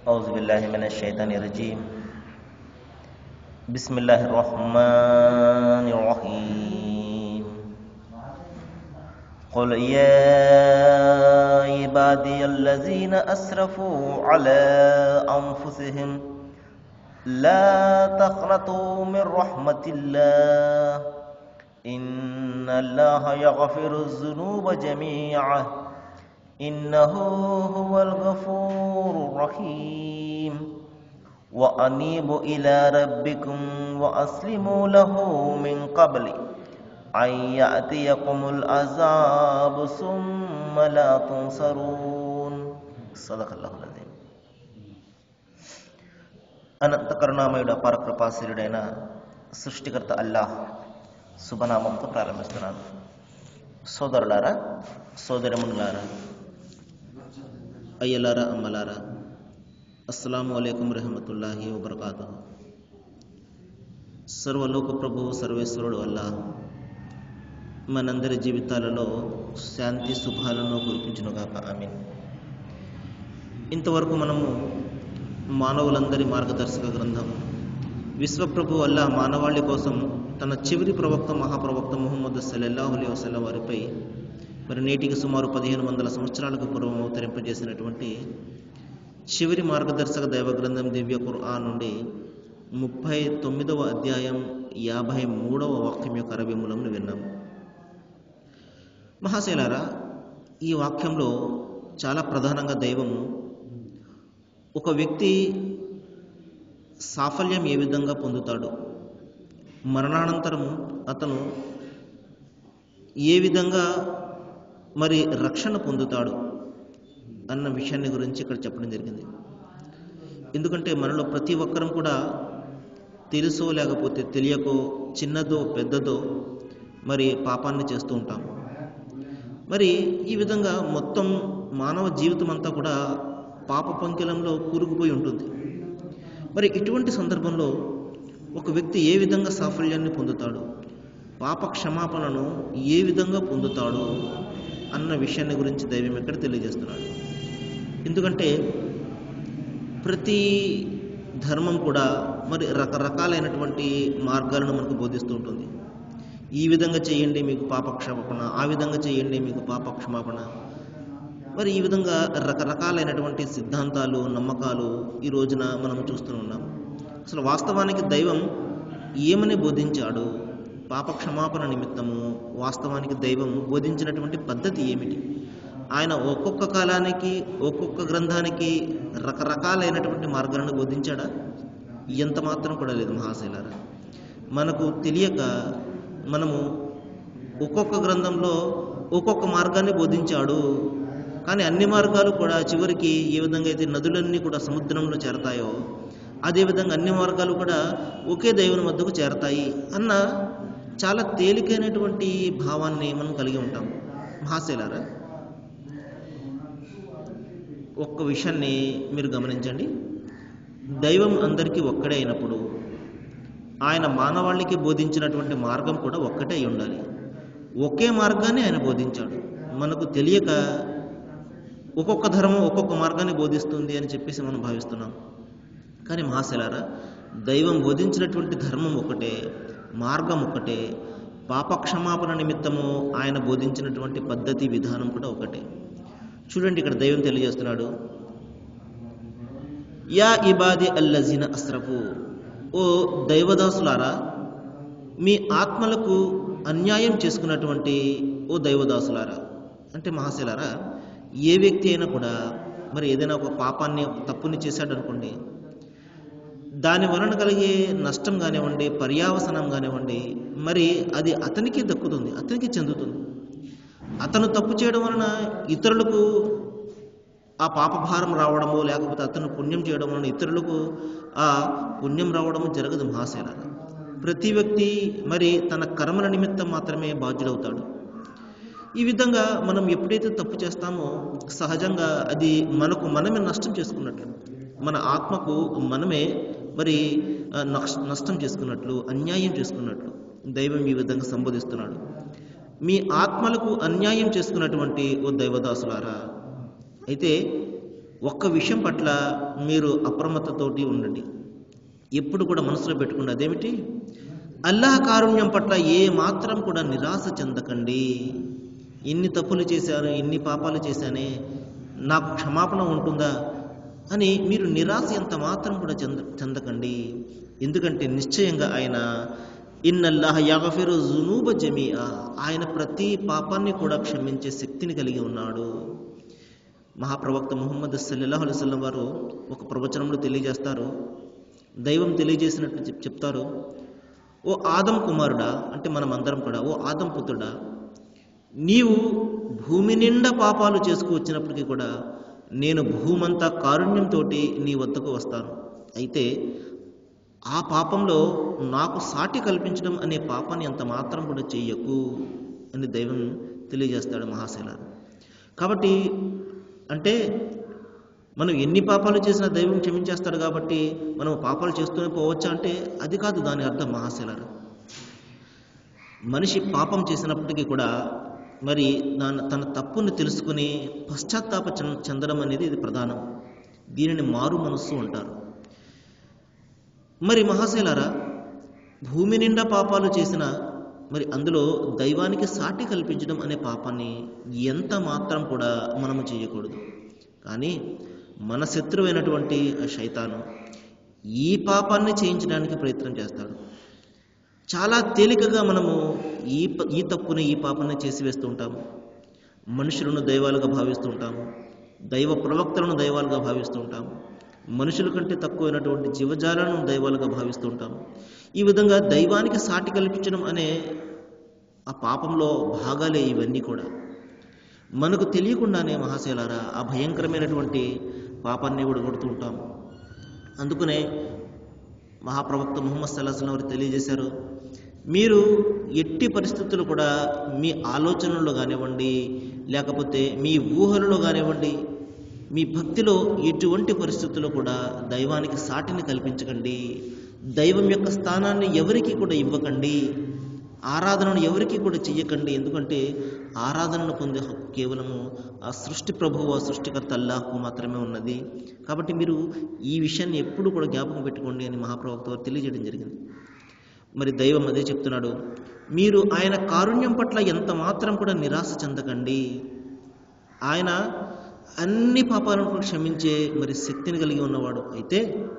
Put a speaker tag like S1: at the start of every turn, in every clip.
S1: أعوذ بالله من الشيطان الرجيم بسم الله الرحمن الرحيم قل يا عبادي الذين أسرفوا على أنفسهم لا تقنطوا من رحمة الله إن الله يغفر الذنوب جميعا إنه هو الغفور الرحيم وأنيبوا إلى ربكم وأسلموا له من قبل أن يأتيكم العذاب ثم لا تنصرون صدق الله العظيم అనంత కరుణామయుడు అపార కృపాశీరుడైన సృష్టికర్త అల్లాహ్ శుభనామంతో ప్రారంభిస్తున్నాను సోదరులారా సోదరమునులారా అయ్యలారా అమ్మలారా అస్సలాము అలైకుం రహమతుల్లాహి వబర్కాతు సర్వలోక ప్రభు సర్వేశ్వరుడు అల్లా మనందరి జీవితాలలో శాంతి శుభాలను కురిపించునుగాక ఆమె ఇంతవరకు మనము మానవులందరి మార్గదర్శక గ్రంథం విశ్వప్రభు అల్లా మానవాళి కోసం తన చివరి ప్రవక్త మహాప్రవక్త ముహమ్మద్ సల్లల్లాహు అలైహి వసల్లం వారిపై మరి నేటికి సుమారు పదిహేను వందల సంవత్సరాలకు పూర్వం అవతరింపజేసినటువంటి చివరి మార్గదర్శక దైవ గ్రంథం దివ్య ఖుర్ఆన్ నుండి ముప్పై తొమ్మిదవ అధ్యాయం యాభై మూడవ వాక్యం యొక్క అరవై మూలంను విన్నాం మహాశైలారా ఈ వాక్యంలో చాలా ప్రధానంగా దైవము ఒక వ్యక్తి సాఫల్యం ఏ విధంగా పొందుతాడు మరణానంతరం అతను ఏ విధంగా మరి రక్షణ పొందుతాడు అన్న విషయాన్ని గురించి ఇక్కడ చెప్పడం జరిగింది ఎందుకంటే మనలో ప్రతి ఒక్కరం కూడా తెలుసో లేకపోతే తెలియకో చిన్నదో పెద్దదో మరి పాపాన్ని చేస్తూ ఉంటాం మరి ఈ విధంగా మొత్తం మానవ జీవితం అంతా కూడా పాప పంకిలంలో కూరుకుపోయి ఉంటుంది మరి ఇటువంటి సందర్భంలో ఒక వ్యక్తి ఏ విధంగా సాఫల్యాన్ని పొందుతాడు పాప క్షమాపణను ఏ విధంగా పొందుతాడు అన్న విషయాన్ని గురించి దైవం ఎక్కడ తెలియజేస్తున్నాడు ఎందుకంటే ప్రతి ధర్మం కూడా మరి రకరకాలైనటువంటి మార్గాలను మనకు బోధిస్తూ ఉంటుంది ఈ విధంగా చేయండి మీకు పాప క్షమాపణ ఆ విధంగా చేయండి మీకు పాప క్షమాపణ మరి ఈ విధంగా రకరకాలైనటువంటి సిద్ధాంతాలు నమ్మకాలు ఈ రోజున మనం చూస్తూ ఉన్నాం అసలు వాస్తవానికి దైవం ఏమని బోధించాడు పాప క్షమాపణ నిమిత్తము వాస్తవానికి దైవం బోధించినటువంటి పద్ధతి ఏమిటి ఆయన ఒక్కొక్క కాలానికి ఒక్కొక్క గ్రంథానికి రకరకాలైనటువంటి మార్గాలను బోధించాడా ఎంత మాత్రం కూడా లేదు మహాశైలారా మనకు తెలియక మనము ఒక్కొక్క గ్రంథంలో ఒక్కొక్క మార్గాన్ని బోధించాడు కానీ అన్ని మార్గాలు కూడా చివరికి ఏ విధంగా అయితే నదులన్నీ కూడా సముద్రంలో చేరతాయో అదేవిధంగా అన్ని మార్గాలు కూడా ఒకే దైవుని వద్దకు చేరతాయి అన్న చాలా తేలికైనటువంటి భావాన్ని మనం కలిగి ఉంటాం మహాశైలారా ఒక్క విషయాన్ని మీరు గమనించండి దైవం అందరికీ ఒక్కడే అయినప్పుడు ఆయన మానవాళికి బోధించినటువంటి మార్గం కూడా ఒక్కటే అయి ఉండాలి ఒకే మార్గాన్ని ఆయన బోధించాడు మనకు తెలియక ఒక్కొక్క ధర్మం ఒక్కొక్క మార్గాన్ని బోధిస్తుంది అని చెప్పేసి మనం భావిస్తున్నాం కానీ మహాశలారా దైవం బోధించినటువంటి ధర్మం ఒకటే మార్గం ఒకటే పాప క్షమాపణ నిమిత్తము ఆయన బోధించినటువంటి పద్ధతి విధానం కూడా ఒకటే చూడండి ఇక్కడ దైవం తెలియజేస్తున్నాడు యా ఇబాది అల్లజీన అస్రఫు ఓ దైవదాసులారా మీ ఆత్మలకు అన్యాయం చేసుకున్నటువంటి ఓ దైవదాసులారా అంటే మహాశలారా ఏ వ్యక్తి అయినా కూడా మరి ఏదైనా ఒక పాపాన్ని తప్పుని చేశాడు అనుకోండి దాని వలన కలిగే నష్టం కానివ్వండి పర్యావసనం కానివ్వండి మరి అది అతనికి దక్కుతుంది అతనికి చెందుతుంది అతను తప్పు చేయడం వలన ఇతరులకు ఆ పాపభారం రావడము లేకపోతే అతను పుణ్యం చేయడం వలన ఇతరులకు ఆ పుణ్యం రావడము జరగదు మహాశైల ప్రతి వ్యక్తి మరి తన కర్మల నిమిత్తం మాత్రమే బాధ్యుడవుతాడు ఈ విధంగా మనం ఎప్పుడైతే తప్పు చేస్తామో సహజంగా అది మనకు మనమే నష్టం చేసుకున్నట్లు మన ఆత్మకు మనమే మరి ఆ, నష్- నష్టం చేసుకున్నట్లు అన్యాయం చేసుకున్నట్లు దైవం ఈ విధంగా సంబోధిస్తున్నాడు మీ ఆత్మలకు అన్యాయం చేసుకున్నటువంటి ఓ దైవదాసులారా అయితే ఒక్క విషయం పట్ల మీరు అప్రమత్తతోటి ఉండండి ఎప్పుడు కూడా మనసులో పెట్టుకోండి అదేమిటి అల్లాహ్ కారుణ్యం పట్ల ఏ మాత్రం కూడా నిరాశ చెందకండి ఎన్ని తప్పులు చేశాను ఎన్ని పాపాలు చేశానే నాకు క్షమాపణ ఉంటుందా అని మీరు నిరాశ ఎంత మాత్రం కూడా చెంద చెందకండి ఎందుకంటే నిశ్చయంగా ఆయన ఇన్నల్లాహ యాగఫిరు జునూబ జమీఆ ఆయన ప్రతి పాపాన్ని కూడా క్షమించే శక్తిని కలిగి ఉన్నాడు మహాప్రవక్త ముహమ్మద్ సల్లల్లాహు అలైహి వసల్లం వారు ఒక ప్రవచనంలో తెలియజేస్తారు దైవం తెలియజేసినట్టు చెప్- చెప్తారు ఓ ఆదం కుమారుడా అంటే మనం అందరం కూడా ఓ ఆదం పుత్రుడా నీవు భూమి నిండా పాపాలు చేసుకు వచ్చినప్పటికీ కూడా నేను భూమంతా కారుణ్యంతో నీ వద్దకు వస్తాను అయితే ఆ పాపంలో నాకు సాటి కల్పించడం అనే పాపాన్ని అంత మాత్రం కూడా చెయ్యకు అని దైవం తెలియజేస్తాడు మహాశైల కాబట్టి అంటే మనం ఎన్ని పాపాలు చేసినా దైవం క్షమించేస్తాడు కాబట్టి మనం పాపాలు చేస్తూనే పోవచ్చా అంటే అది కాదు దాని అర్థం మహాశైలారు మనిషి పాపం చేసినప్పటికీ కూడా మరి దాని తన తప్పుని తెలుసుకుని పశ్చాత్తాప చెం- చెందడం అనేది ఇది ప్రధానం దీనిని మారు మనస్సు అంటారు మరి మహాశైలారా భూమి నిండా పాపాలు చేసిన మరి అందులో దైవానికి సాటి కల్పించడం అనే పాపాన్ని ఎంత మాత్రం కూడా మనము చేయకూడదు కానీ మన శత్రువైనటువంటి ఆ శైతాను ఈ పాపాన్ని చేయించడానికి ప్రయత్నం చేస్తాడు చాలా తేలికగా మనము ఈ ప- ఈ తప్పుని ఈ పాపాన్ని చేసి వేస్తూ ఉంటాము మనుషులను దైవాలుగా భావిస్తూ ఉంటాము దైవ ప్రవక్తలను దైవాలుగా భావిస్తూ ఉంటాము మనుషుల కంటే తక్కువైనటువంటి జీవజాలను దైవాలుగా భావిస్తూ ఉంటాము ఈ విధంగా దైవానికి సాటి కల్పించడం అనే ఆ పాపంలో భాగాలే ఇవన్నీ కూడా మనకు తెలియకుండానే మహాశైలారా ఆ భయంకరమైనటువంటి పాపాన్ని కొడుతూ ఉంటాము అందుకనే మహాప్రవక్త ముహమ్మద్ సల్లాహం వారు తెలియజేశారు మీరు ఎట్టి పరిస్థితులు కూడా మీ ఆలోచనల్లో కానివ్వండి లేకపోతే మీ ఊహలలో కానివ్వండి మీ భక్తిలో ఎటువంటి పరిస్థితుల్లో కూడా దైవానికి సాటిని కల్పించకండి దైవం యొక్క స్థానాన్ని ఎవరికి కూడా ఇవ్వకండి ఆరాధనను ఎవరికి కూడా చెయ్యకండి ఎందుకంటే ఆరాధనను పొందే హక్కు కేవలము ఆ సృష్టి ప్రభువు ఆ సృష్టికర్త అల్లాహ్కు మాత్రమే ఉన్నది కాబట్టి మీరు ఈ విషయాన్ని ఎప్పుడు కూడా జ్ఞాపకం పెట్టుకోండి అని మహాప్రవక్త వారు తెలియజేయడం జరిగింది మరి దైవం అదే చెప్తున్నాడు మీరు ఆయన కారుణ్యం పట్ల ఎంత మాత్రం కూడా నిరాశ చెందకండి ఆయన అన్ని పాపాలను కూడా క్షమించే మరి శక్తిని కలిగి ఉన్నవాడు అయితే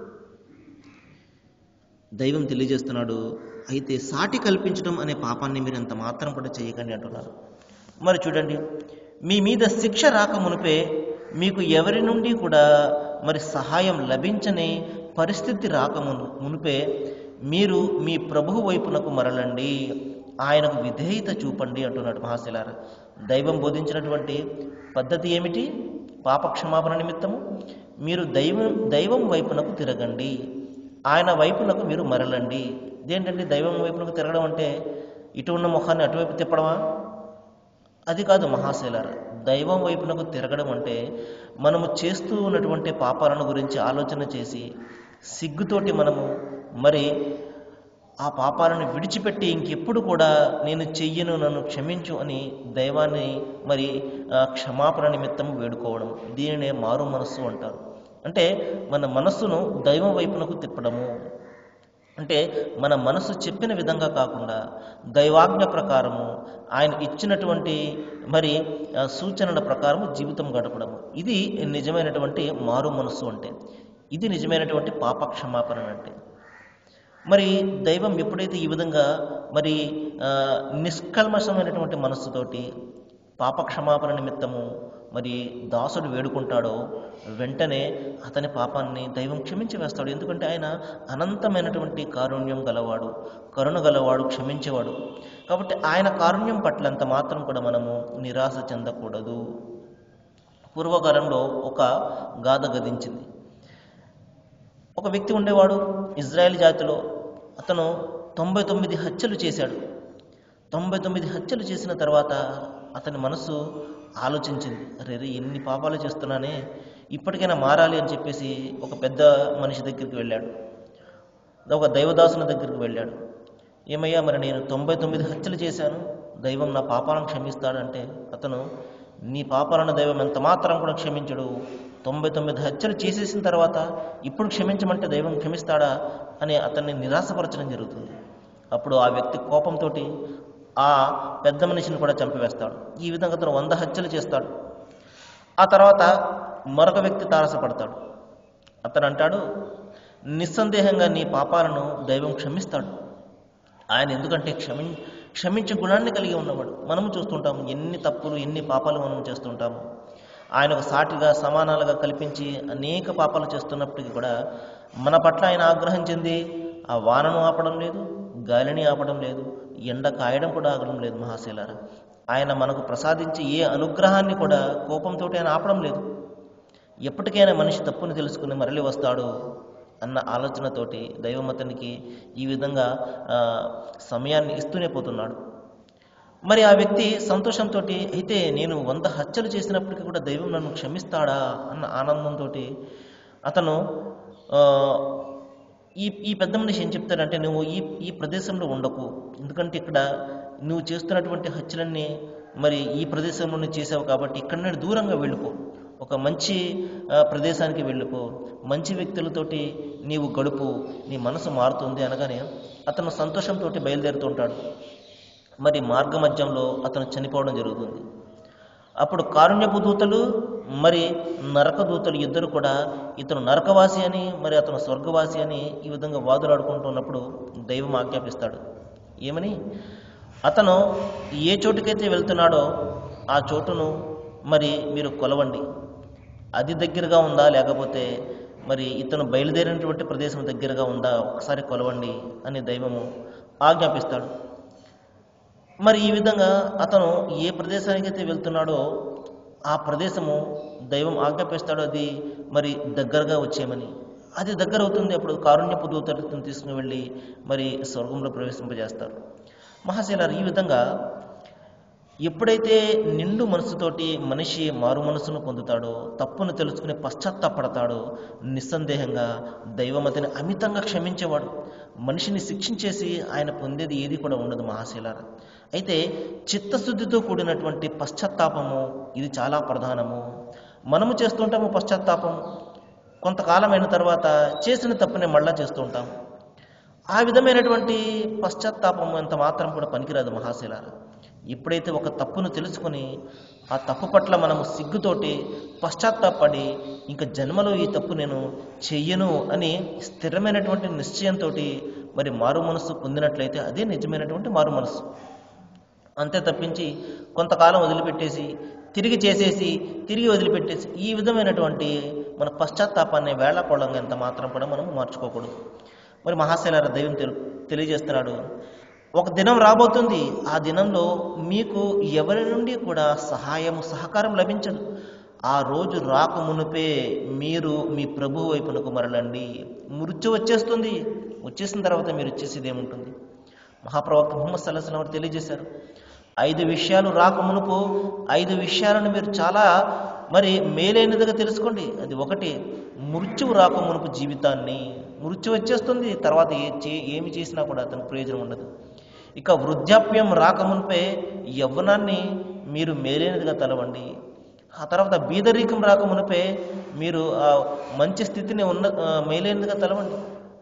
S1: దైవం తెలియజేస్తున్నాడు అయితే సాటి కల్పించడం అనే పాపాన్ని మీరు ఎంత మాత్రం కూడా చేయకండి అంటున్నారు మరి చూడండి మీ మీద శిక్ష రాక మునిపే మీకు ఎవరి నుండి కూడా మరి సహాయం లభించని పరిస్థితి రాక మును మునిపే మీరు మీ ప్రభువు వైపునకు మరలండి ఆయనకు విధేయత చూపండి అంటున్నాడు మహాశిలార దైవం బోధించినటువంటి పద్ధతి ఏమిటి పాప క్షమాపణ నిమిత్తము మీరు దైవం దైవం వైపునకు తిరగండి ఆయన వైపునకు మీరు మరలండి ఇదేంటంటే దైవం వైపునకు తిరగడం అంటే ఇటు ఉన్న ముఖాన్ని అటువైపు తిప్పడమా అది కాదు మహాశైలార దైవం వైపునకు తిరగడం అంటే మనము చేస్తూ ఉన్నటువంటి పాపాలను గురించి ఆలోచన చేసి సిగ్గుతోటి మనము మరి ఆ పాపాలను విడిచిపెట్టి ఇంకెప్పుడు కూడా నేను చెయ్యను నన్ను క్షమించు అని దైవాన్ని మరి ఆ, క్షమాపణ నిమిత్తం వేడుకోవడం దీనినే మారు మనస్సు అంటారు అంటే మన మనస్సును దైవం వైపునకు తిప్పడము అంటే మన మనసు చెప్పిన విధంగా కాకుండా దైవాజ్ఞ ప్రకారము ఆయన ఇచ్చినటువంటి మరి ఆ, సూచనల ప్రకారము జీవితం గడపడము ఇది నిజమైనటువంటి మారు మనస్సు అంటే ఇది నిజమైనటువంటి పాప క్షమాపణ అంటే మరి దైవం ఎప్పుడైతే ఈ విధంగా మరి ఆ, నిష్కల్మషమైనటువంటి మనస్సుతోటి పాప క్షమాపణ నిమిత్తము మరి దాసుడు వేడుకుంటాడో వెంటనే అతని పాపాన్ని దైవం క్షమించి వేస్తాడు ఎందుకంటే ఆయన అనంతమైనటువంటి కారుణ్యం గలవాడు కరుణ గలవాడు క్షమించేవాడు కాబట్టి ఆయన కారుణ్యం పట్ల అంత మాత్రం కూడా మనము నిరాశ చెందకూడదు పూర్వకాలంలో ఒక గాథ గదించింది ఒక వ్యక్తి ఉండేవాడు ఇజ్రాయెల్ జాతిలో అతను తొంభై తొమ్మిది హత్యలు చేశాడు తొంభై తొమ్మిది హత్యలు చేసిన తర్వాత అతని మనసు ఆలోచించింది అరే రే ఎన్ని పాపాలు చేస్తున్నానే ఇప్పటికైనా మారాలి అని చెప్పేసి ఒక పెద్ద మనిషి దగ్గరికి వెళ్ళాడు ఒక దైవదాసుని దగ్గరికి వెళ్ళాడు ఏమయ్యా మరి నేను తొంభై తొమ్మిది హత్యలు చేశాను దైవం నా పాపాలను క్షమిస్తాడంటే అతను నీ పాపాలను దైవం ఎంత మాత్రం కూడా క్షమించడు తొంభై తొమ్మిది హత్యలు చేసేసిన తర్వాత ఇప్పుడు క్షమించమంటే దైవం క్షమిస్తాడా అని అతన్ని నిరాశపరచడం జరుగుతుంది అప్పుడు ఆ వ్యక్తి కోపంతో ఆ పెద్ద మనిషిని కూడా చంపివేస్తాడు ఈ విధంగా అతను వంద హత్యలు చేస్తాడు ఆ తర్వాత మరొక వ్యక్తి తారసపడతాడు అతను అంటాడు నిస్సందేహంగా నీ పాపాలను దైవం క్షమిస్తాడు ఆయన ఎందుకంటే క్షమి క్షమించే గుణాన్ని కలిగి ఉన్నవాడు మనము చూస్తుంటాము ఎన్ని తప్పులు ఎన్ని పాపాలు మనం చేస్తుంటాము ఆయనకు సాటిగా సమానాలుగా కల్పించి అనేక పాపాలు చేస్తున్నప్పటికీ కూడా మన పట్ల ఆయన ఆగ్రహం చెంది ఆ వానను ఆపడం లేదు గాలిని ఆపడం లేదు ఎండ కాయడం కూడా ఆగడం లేదు మహాశీలారా ఆయన మనకు ప్రసాదించి ఏ అనుగ్రహాన్ని కూడా కోపంతో ఆయన ఆపడం లేదు ఎప్పటికైనా మనిషి తప్పుని తెలుసుకుని మరలి వస్తాడు అన్న ఆలోచనతోటి దైవం అతనికి ఈ విధంగా ఆ, సమయాన్ని ఇస్తూనే పోతున్నాడు మరి ఆ వ్యక్తి సంతోషంతో అయితే నేను వంద హత్యలు చేసినప్పటికీ కూడా దైవం నన్ను క్షమిస్తాడా అన్న ఆనందంతో అతను ఆ, ఈ ఈ పెద్ద మనిషి ఏం చెప్తాడంటే నువ్వు ఈ ఈ ప్రదేశంలో ఉండకు ఎందుకంటే ఇక్కడ నువ్వు చేస్తున్నటువంటి హత్యలన్నీ మరి ఈ ప్రదేశంలోనే చేసావు కాబట్టి ఇక్కడ నుండి దూరంగా వెళ్ళిపో ఒక మంచి ఆ, ప్రదేశానికి వెళ్ళిపో మంచి వ్యక్తులతోటి నీవు గడుపు నీ మనసు మారుతుంది అనగానే అతను సంతోషంతో బయలుదేరుతుంటాడు మరి మార్గ మధ్యంలో అతను చనిపోవడం జరుగుతుంది అప్పుడు కారుణ్యపు దూతలు మరి నరక దూతలు ఇద్దరు కూడా ఇతను నరకవాసి అని మరి అతను స్వర్గవాసి అని ఈ విధంగా వాదులాడుకుంటున్నప్పుడు దైవం ఆజ్ఞాపిస్తాడు ఏమని అతను ఏ చోటుకైతే వెళ్తున్నాడో ఆ చోటును మరి మీరు కొలవండి అది దగ్గరగా ఉందా లేకపోతే మరి ఇతను బయలుదేరినటువంటి ప్రదేశం దగ్గరగా ఉందా ఒకసారి కొలవండి అని దైవము ఆజ్ఞాపిస్తాడు మరి ఈ విధంగా అతను ఏ ప్రదేశానికైతే వెళ్తున్నాడో ఆ ప్రదేశము దైవం ఆజ్ఞాపిస్తాడో అది మరి దగ్గరగా వచ్చేయమని అది దగ్గర అవుతుంది అప్పుడు కారుణ్యపు దూతలను తీసుకుని వెళ్ళి మరి స్వర్గంలో ప్రవేశింపజేస్తారు మహాశైలారు ఈ విధంగా ఎప్పుడైతే నిండు మనసుతోటి మనిషి మారు మనసును పొందుతాడో తప్పును తెలుసుకుని పశ్చాత్తాపడతాడో నిస్సందేహంగా దైవమతిని అమితంగా క్షమించేవాడు మనిషిని శిక్షించేసి ఆయన పొందేది ఏది కూడా ఉండదు మహాశీలార అయితే చిత్తశుద్ధితో కూడినటువంటి పశ్చాత్తాపము ఇది చాలా ప్రధానము మనము చేస్తుంటాము పశ్చాత్తాపం కొంతకాలం అయిన తర్వాత చేసిన తప్పునే మళ్ళా చేస్తూ ఉంటాం ఆ విధమైనటువంటి పశ్చాత్తాపం ఎంత మాత్రం కూడా పనికిరాదు మహాశిలార ఎప్పుడైతే ఒక తప్పును తెలుసుకొని ఆ తప్పు పట్ల మనము సిగ్గుతోటి పశ్చాత్తాపడి ఇంకా జన్మలో ఈ తప్పు నేను చెయ్యను అని స్థిరమైనటువంటి నిశ్చయంతో మరి మారు మనసు పొందినట్లయితే అదే నిజమైనటువంటి మారు మనసు అంతే తప్పించి కొంతకాలం వదిలిపెట్టేసి తిరిగి చేసేసి తిరిగి వదిలిపెట్టేసి ఈ విధమైనటువంటి మన పశ్చాత్తాపాన్ని వేళాకోళంగా ఎంత మాత్రం కూడా మనం మార్చుకోకూడదు మరి మహాశైలార దైవం తెలు తెలియజేస్తున్నాడు ఒక దినం రాబోతుంది ఆ దినంలో మీకు ఎవరి నుండి కూడా సహాయము సహకారం లభించదు ఆ రోజు రాక మునుపే మీరు మీ ప్రభు వైపునకు మరలండి మృత్యు వచ్చేస్తుంది వచ్చేసిన తర్వాత మీరు వచ్చేసేది ఏముంటుంది మహాప్రవక్త ముహమ్మద్ సల్లాహం వారు తెలియజేశారు ఐదు విషయాలు రాక మునుపు ఐదు విషయాలను మీరు చాలా మరి మేలైనదిగా తెలుసుకోండి అది ఒకటి మృత్యువు రాక మునుపు జీవితాన్ని మృత్యు వచ్చేస్తుంది తర్వాత ఏ చే ఏమి చేసినా కూడా అతనికి ప్రయోజనం ఉండదు ఇక వృద్ధాప్యం రాక మునిపే యవ్వనాన్ని మీరు మేలైనదిగా తలవండి ఆ తర్వాత బీదరికం రాక మునిపే మీరు ఆ మంచి స్థితిని ఉన్న ఆ, మేలైనదిగా తలవండి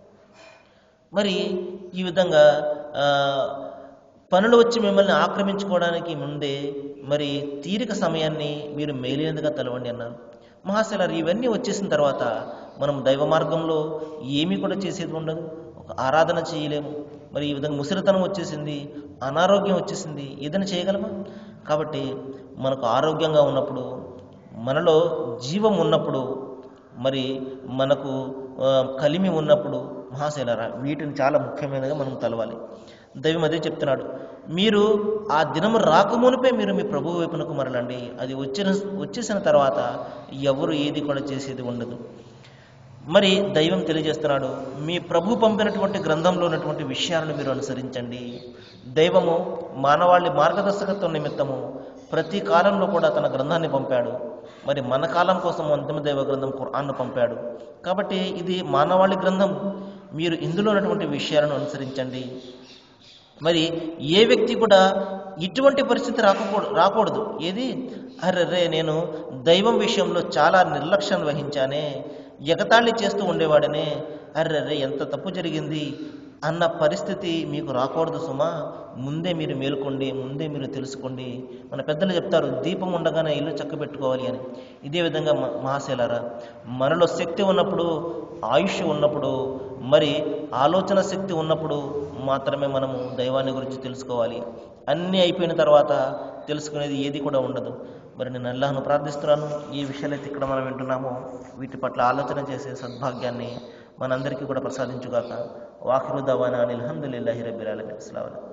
S1: మరి ఈ విధంగా ఆ, పనులు వచ్చి మిమ్మల్ని ఆక్రమించుకోవడానికి ముందే మరి తీరిక సమయాన్ని మీరు మేలైనదిగా తలవండి అన్నారు మహాశిలారు ఇవన్నీ వచ్చేసిన తర్వాత మనం దైవ మార్గంలో ఏమీ కూడా చేసేది ఉండదు ఒక ఆరాధన చేయలేము మరి ఈ విధంగా ముసలితనం వచ్చేసింది అనారోగ్యం వచ్చేసింది ఏదైనా చేయగలమా కాబట్టి మనకు ఆరోగ్యంగా ఉన్నప్పుడు మనలో జీవం ఉన్నప్పుడు మరి మనకు ఆ, కలిమి ఉన్నప్పుడు మహాశైలరా వీటిని చాలా ముఖ్యమైనదిగా మనం తలవాలి దైవం అదే చెప్తున్నాడు మీరు ఆ దినము రాకమునిపే మీరు మీ ప్రభు వైపునకు మరలండి అది వచ్చిన వచ్చేసిన తర్వాత ఎవరు ఏది కూడా చేసేది ఉండదు మరి దైవం తెలియజేస్తున్నాడు మీ ప్రభు పంపినటువంటి గ్రంథంలో ఉన్నటువంటి విషయాలను మీరు అనుసరించండి దైవము మానవాళి మార్గదర్శకత్వం నిమిత్తము ప్రతి కాలంలో కూడా తన గ్రంథాన్ని పంపాడు మరి మన కాలం కోసం అంతిమ దైవ గ్రంథం ఖురాన్ను పంపాడు కాబట్టి ఇది మానవాళి గ్రంథం మీరు ఇందులో ఉన్నటువంటి విషయాలను అనుసరించండి మరి ఏ వ్యక్తి కూడా ఇటువంటి పరిస్థితి రాకూడదు రాకూడదు ఏది అర్రే నేను దైవం విషయంలో చాలా నిర్లక్ష్యం వహించానే ఎగతాళి చేస్తూ ఉండేవాడనే అర్రే ఎంత తప్పు జరిగింది అన్న పరిస్థితి మీకు రాకూడదు సుమా ముందే మీరు మేలుకోండి ముందే మీరు తెలుసుకోండి మన పెద్దలు చెప్తారు దీపం ఉండగానే ఇల్లు చక్కబెట్టుకోవాలి అని ఇదే విధంగా మ- మహాశైలారా మనలో శక్తి ఉన్నప్పుడు ఆయుష్ ఉన్నప్పుడు మరి ఆలోచన శక్తి ఉన్నప్పుడు మాత్రమే మనము దైవాన్ని గురించి తెలుసుకోవాలి అన్నీ అయిపోయిన తర్వాత తెలుసుకునేది ఏది కూడా ఉండదు మరి నేను అల్లాహ్ను ప్రార్థిస్తున్నాను ఈ విషయాలైతే ఇక్కడ మనం వింటున్నామో వీటి పట్ల ఆలోచన చేసే సద్భాగ్యాన్ని మనందరికీ కూడా ప్రసాదించుగాక వాఖిరు దవానా అనిల్ హందులిల్లాహి రబ్బిల్ ఆలమీన్ అస్సలాము అలైకుం